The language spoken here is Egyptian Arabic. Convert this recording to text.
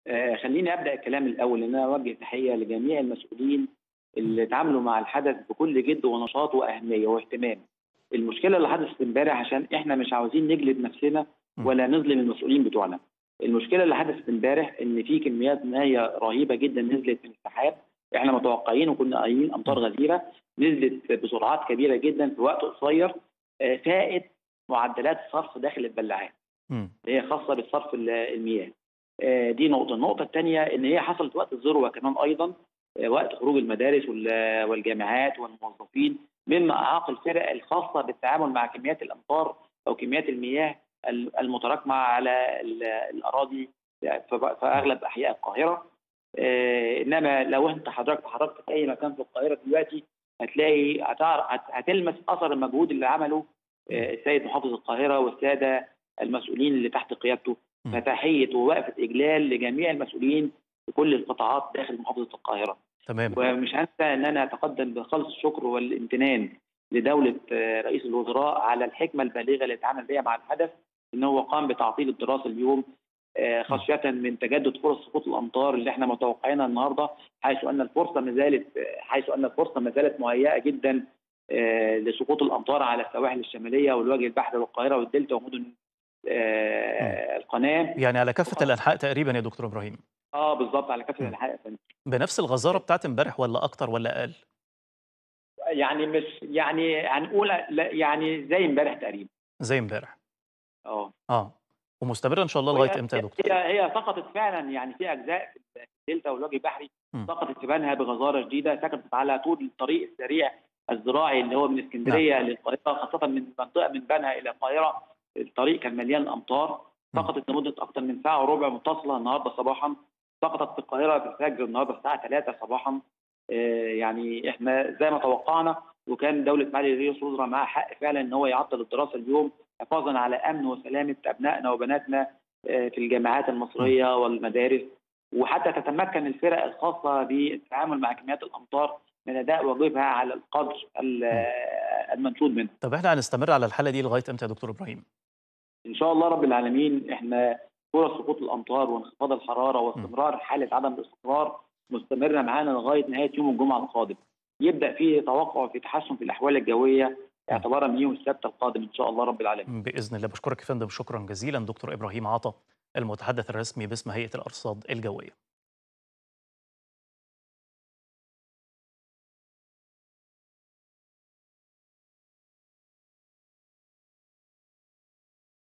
آه، خليني ابدا الكلام الاول ان انا اوجه تحيه لجميع المسؤولين اللي تعاملوا مع الحدث بكل جد ونشاط واهميه واهتمام. المشكله اللي حدثت امبارح عشان احنا مش عاوزين نجلد نفسنا م. ولا نظلم المسؤولين بتوعنا. المشكله اللي حدثت امبارح ان في كميات ميه رهيبه جدا نزلت من السحاب احنا متوقعين وكنا قايلين امطار غزيره نزلت بسرعات كبيره جدا في وقت قصير آه، فائت معدلات الصرف داخل البلاعات. مم. اللي هي خاصه بصرف ال- المياه. آه، دي نقطه، النقطه الثانيه ان هي حصلت وقت الذروه كمان ايضا آه، وقت خروج المدارس وال- والجامعات والموظفين مما اعاق الفرق الخاصه بالتعامل مع كميات الامطار او كميات المياه ال- المتراكمه على ال- الاراضي في في اغلب احياء القاهره. آه، انما لو انت حضرتك تحركت في اي مكان في القاهره دلوقتي هتلاقي هتعرف هت- هتلمس اثر المجهود اللي عمله آه، السيد محافظ القاهره والساده المسؤولين اللي تحت قيادته م. فتحيه ووقفه اجلال لجميع المسؤولين في كل القطاعات داخل محافظه القاهره تمام ومش هنسى ان انا اتقدم بخالص الشكر والامتنان لدوله آه، رئيس الوزراء على الحكمه البالغه اللي اتعامل بها مع الحدث ان هو قام بتعطيل الدراسه اليوم آه، خشيه من تجدد فرص سقوط الامطار اللي احنا متوقعينها النهارده حيث ان الفرصه ما زالت آه، حيث ان الفرصه ما زالت مهيئه جدا آه، لسقوط الامطار على السواحل الشماليه والوجه البحري والقاهره والدلتا ومدن آه، القناه يعني على كافة الأنحاء تقريبا يا دكتور إبراهيم اه بالظبط على كافه م. الانحاء يا فندم. بنفس الغزارة بتاعت امبارح ولا أكتر ولا أقل؟ يعني مش يعني هنقول لا يعني زي امبارح تقريبا زي امبارح اه اه ومستمرة إن شاء الله وهي- لغاية إمتى يا دكتور؟ هي هي سقطت فعلا يعني في اجزاء في الدلتا والوجه البحري م. سقطت تبانها بغزاره شديده سقطت على طول الطريق السريع الزراعي اللي هو من اسكندريه للقاهره خاصه من منطقه من بنها الى القاهره الطريق كان مليان امطار م. سقطت لمده اكثر من ساعه وربع متصله النهارده صباحا سقطت في القاهره في الفجر النهارده الساعه 3 صباحا آه، يعني احنا زي ما توقعنا وكان دوله معالي رئيس الوزراء معاه حق فعلا ان هو يعطل الدراسه اليوم حفاظا على امن وسلامه ابنائنا وبناتنا آه، في الجامعات المصريه والمدارس وحتى تتمكن الفرق الخاصه بالتعامل مع كميات الامطار من اداء واجبها على القدر ال- آه، المنشود منها. طب إحنا هنستمر على الحالة دي لغاية إمتى يا دكتور إبراهيم؟ ان شاء الله رب العالمين احنا فرص سقوط الامطار وانخفاض الحراره واستمرار حاله عدم الاستقرار مستمره معانا لغايه نهايه يوم الجمعه القادم. يبدا فيه توقع في تحسن في الاحوال الجويه اعتبارا من يوم السبت القادم ان شاء الله رب العالمين. بإذن الله بشكرك يا فندم شكرا جزيلا دكتور إبراهيم عطا المتحدث الرسمي باسم هيئة الأرصاد الجوية